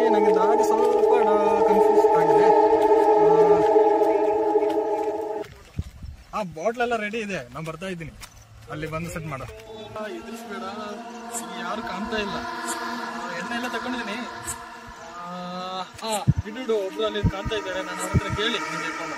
ನನಗೆ ದಾರಿ ಸ್ವಲ್ಪ ಕನ್ಫ್ಯೂಸ್ ಆಗಿದೆ ಆ ಬಾಟ್ಲೆಲ್ಲ ರೆಡಿ ಇದೆ ನಾನು ಬರ್ತಾ ಇದ್ದೀನಿ ಅಲ್ಲಿ ಬಂದು ಸೆಟ್ ಮಾಡು ಎದುರಿಸ್ಬೇಡ ಯಾರು ಕಾಣ್ತಾ ಇಲ್ಲ ಆ, ಎಣ್ಣೆ ಎಲ್ಲ ತಗೊಂಡಿದ್ದೀನಿ ಹಾ ಬಿಡು ಒಬ್ರು ಅಲ್ಲಿ ಕಾಣ್ತಾ ಇದ್ದಾರೆ ನಾನು ಅವ್ರ ಹತ್ರ ಕೇಳಿ ನಿಂಗೆ ಇಟ್ಕೊಂಡು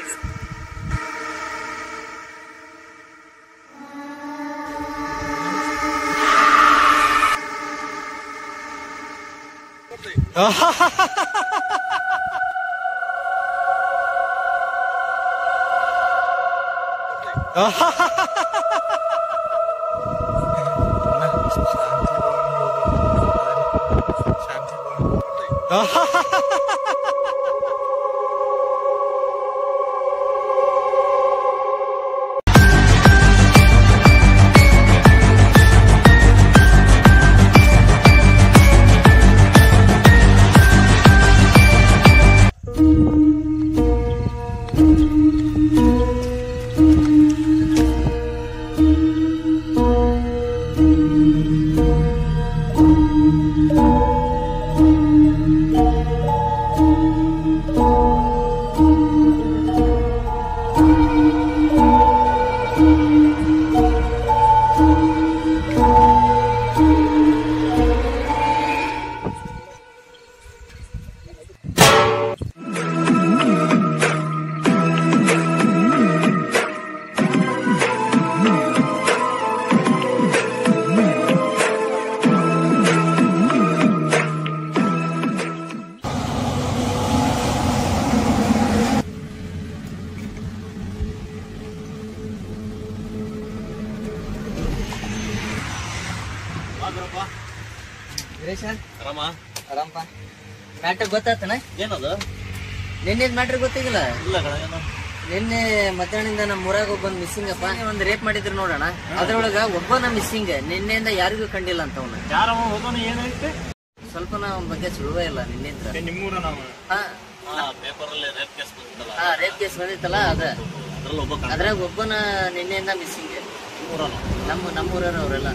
ವೀರೇಶ ಆರಾಮ ಆರಾಮಪ್ಪ ಮ್ಯಾಟ್ರ್ ಗೊತ್ತಾತನ ಏನದು ನಿನ್ನೆ ಮ್ಯಾಟ್ರ್ ಗೊತ್ತಿಲ್ಲ ಇಲ್ಲ ಕಣ ಏನು ನಿನ್ನೆ ಮಧ್ಯಾಹ್ನದಿಂದ ನಮ್ಮ ಊರಾಗ ಒಬ್ಬ ಮಿಸ್ಸಿಂಗ್ ಅಪ್ಪ ಒಂದ್ ರೇಪ್ ಮಾಡಿದ್ರು ನೋಡೋಣ ಅದ್ರೊಳಗ ಒಬ್ಬನ ಮಿಸ್ಸಿಂಗ್ ನಿನ್ನೆಯಿಂದ ಯಾರಿಗೂ ಕಂಡಿಲ್ಲ ಅಂತ ಅವನ ಯಾರವ ಹೋಗೋನು ಏನೈತೆ ಸ್ವಲ್ಪ ಅವನ ಬಗ್ಗೆ ಸುಳುವೇ ಇಲ್ಲ ನಿನ್ನಿಂದ ನಿಮ್ಮೂರ ನಾವು ಹಾ ಹಾ ಪೇಪರ್ ಅಲ್ಲಿ ರೇಪ್ ಕೇಸ್ ಬಂದಿತ್ತಲ್ಲ ಹಾ ರೇಪ್ ಕೇಸ್ ಬಂದಿತ್ತಲ್ಲ ಅದ ಅದ್ರಲ್ಲಿ ಒಬ್ಬ ಕಣ ಅದ್ರಾಗ ಒಬ್ಬನ ನಿನ್ನೆಯಿಂದ ಮಿಸ್ಸಿಂಗ್ ಊರನು ನಮ್ಮ ನಮ್ಮೂರವ್ರು ಅವರೆಲ್ಲ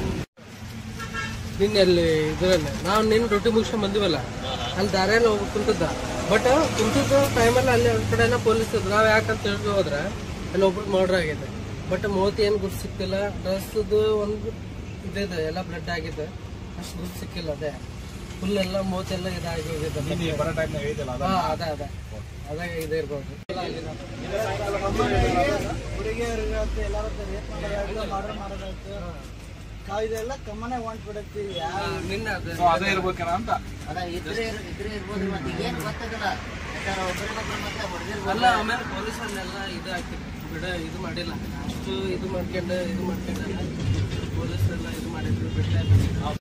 ನಿನ್ನೆ ಅಲ್ಲಿ ಇದರಲ್ಲಿ ನಾವು ನಿನ್ನ ರೊಟ್ಟಿ ಮುಗಿಸ್ಕೊಂಡ್ ಬಂದಿವಲ್ಲ ಅಲ್ಲಿ ದಾರಿಯಲ್ಲಿ ಹೋಗಿ ಕುಂತಿದ್ದ ಬಟ್ ಕುಂತಿದ್ದ ಟೈಮಲ್ಲಿ ಅಲ್ಲಿ ಒಂದ್ ಕಡೆ ಪೊಲೀಸ್ ಇದ್ರು ನಾವ್ ಯಾಕಂತ ಹೇಳ್ಕೊ ಹೋದ್ರೆ ಅಲ್ಲಿ ಒಬ್ರು ಮರ್ಡರ್ ಆಗಿದೆ ಬಟ್ ಮೂವತ್ತು ಏನು ಗುರ್ತು ಸಿಕ್ತಿಲ್ಲ ಡ್ರೆಸ್ದು ಒಂದು ಇದಿದೆ ಎಲ್ಲ ಬ್ಲಡ್ ಆಗಿದೆ ಅಷ್ಟು ಗುರ್ತು ಸಿಕ್ಕಿಲ್ಲ ಅದೇ ಫುಲ್ ಎಲ್ಲ ಮೂವತ್ತೆಲ್ಲ ಇದಾಗಿ ಹೋಗಿದೆ ನೀನು ಬರೋ ಟೈಮ್ನಾಗ ಐತಲ್ಲ ಹಾ ಅದೇ ಅದೇ ಅದೇ ಇದೇ ಇರ್ಬೋದು ಇದೆಲ್ಲ ಕಮ್ಮನೆ ಹೊಂಟ್ಬಿಡತ್ತಿ ನಿನ್ನೆ ಅದೇ ಸೊ ಅದೇ ಇರ್ಬೇಕೇನ ಅಂತ ಅದ ಇದ್ರೆ ಇದ್ರೆ ಇರ್ಬೋದು ಮತ್ತೆ ಏನ್ ಗೊತ್ತಾಗಲ್ಲ ಯಾಕಂದ್ರೆ ಒಬ್ಬರಿಗೊಬ್ರು ಮತ್ತೆ ಹೊಡೆದಿರ್ಬೋದು ಅಲ್ಲ ಆಮೇಲೆ ಪೊಲೀಸಲ್ಲೆಲ್ಲ ಇದು ಹಾಕಿ ಬಿಡ ಇದು ಮಾಡಿಲ್ಲ ಅಷ್ಟು ಇದು ಮಾಡ್ಕೊಂಡು ಇದು ಮಾಡ್ಕೊಂಡು ಪೊಲೀಸರೆಲ್ಲ ಇದು ಮಾಡಿದ್ರು ಬಿಟ್ಟ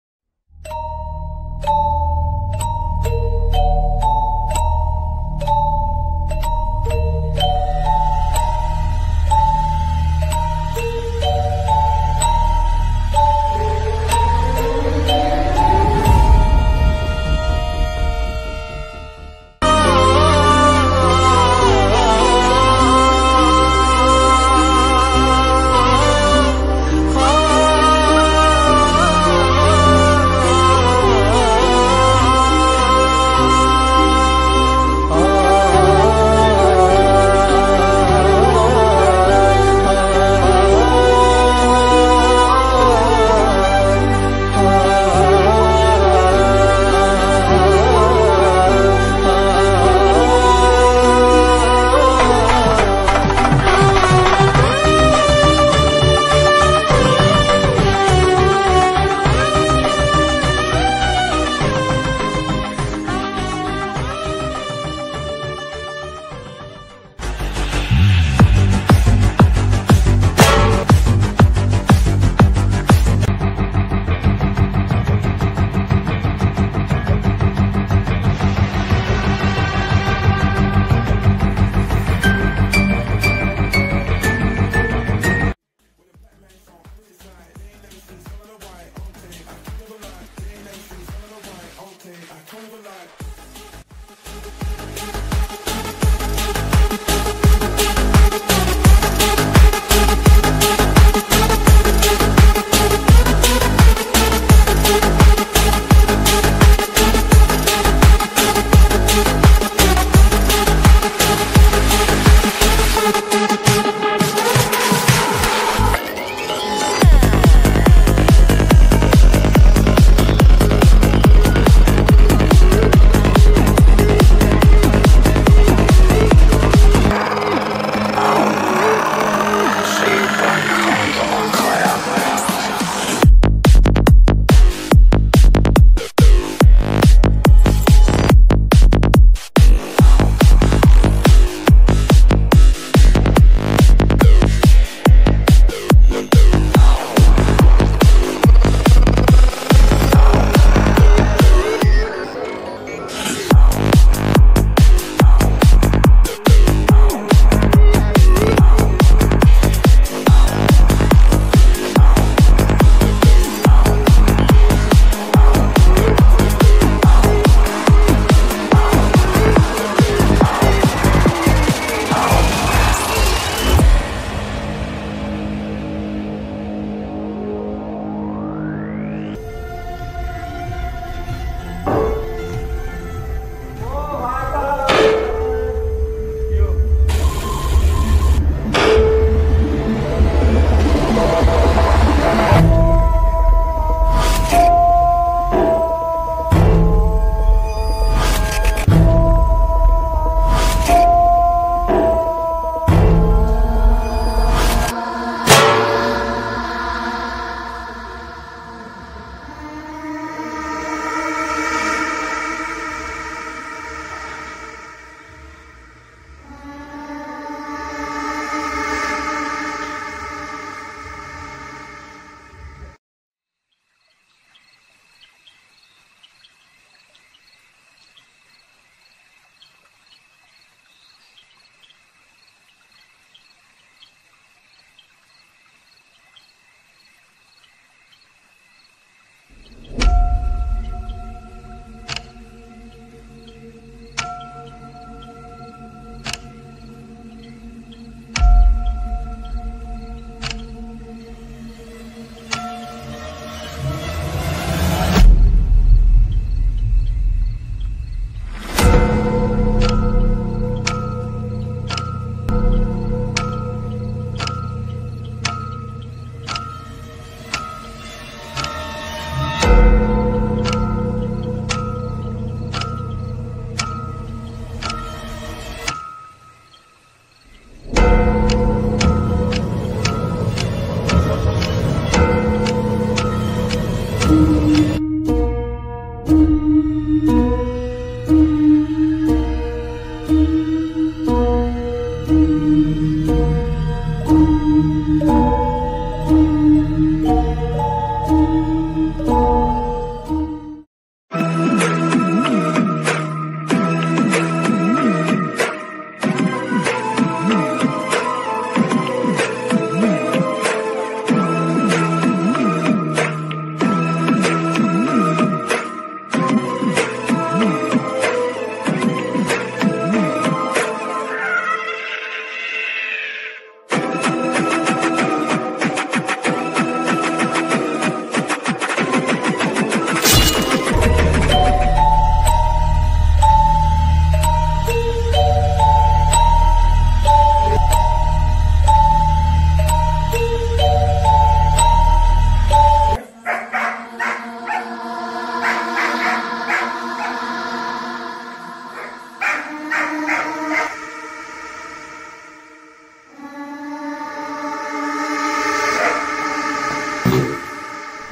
ಆ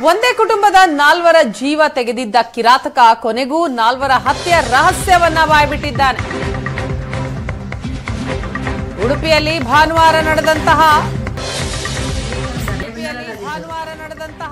ಒಂದೇ ಕುಟುಂಬದ ನಾಲ್ವರ ಜೀವ ತೆಗೆದಿದ್ದ ಕಿರಾತಕ ಕೊನೆಗೂ ನಾಲ್ವರ ಹತ್ಯೆಯ ರಹಸ್ಯವನ್ನ ಬಾಯ್ಬಿಟ್ಟಿದ್ದಾನೆ ಉಡುಪಿಯಲ್ಲಿ ಭಾನುವಾರ ನಡೆದಂತಹ ಉಡುಪಿಯಲ್ಲಿ ಭಾನುವಾರ ನಡೆದಂತಹ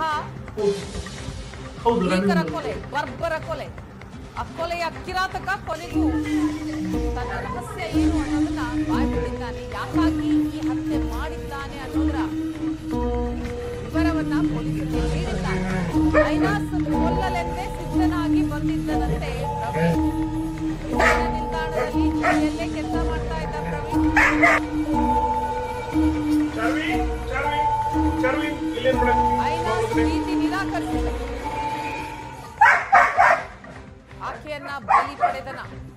ಭೀಕರ ಕೊಲೆ ಬರ್ಬರ ಕೊಲೆ ಆ ಕೊಲೆಯ ಕಿರಾತಕ ಕೊನೆಗೂ ತನ್ನ ರಹಸ್ಯ ಏನು ಅನ್ನೋದನ್ನ ಬಾಯ್ಬಿಟ್ಟಿದ್ದಾನೆ ಯಾಕಾಗಿ ಈ ಹತ್ಯೆ ಮಾಡಿದ್ದಾನೆ ಅನ್ನೋದರ ವಿವರವನ್ನ ಪೊಲೀಸರಿಗೆ ನೀಡಿದ್ದಾರೆ ಐನಾಸ್ ಕೊಲ್ಲಲೆಂದೇ ಸಿದ್ಧನಾಗಿ ಬಂದಿದ್ದನಂತೆ ಪ್ರವೀಣ್ ವಿಮಾನ ನಿಲ್ದಾಣದಲ್ಲಿ ಜೊತೆಯಲ್ಲೇ ಕೆಲಸ ಮಾಡ್ತಾ ಇದ್ದ ಪ್ರವೀಣ್ ಐನಾಸ್ ಪ್ರೀತಿ ನಿರಾಕರಿಸಿದ ಆಕೆಯನ್ನ ಬಲಿ ಪಡೆದನ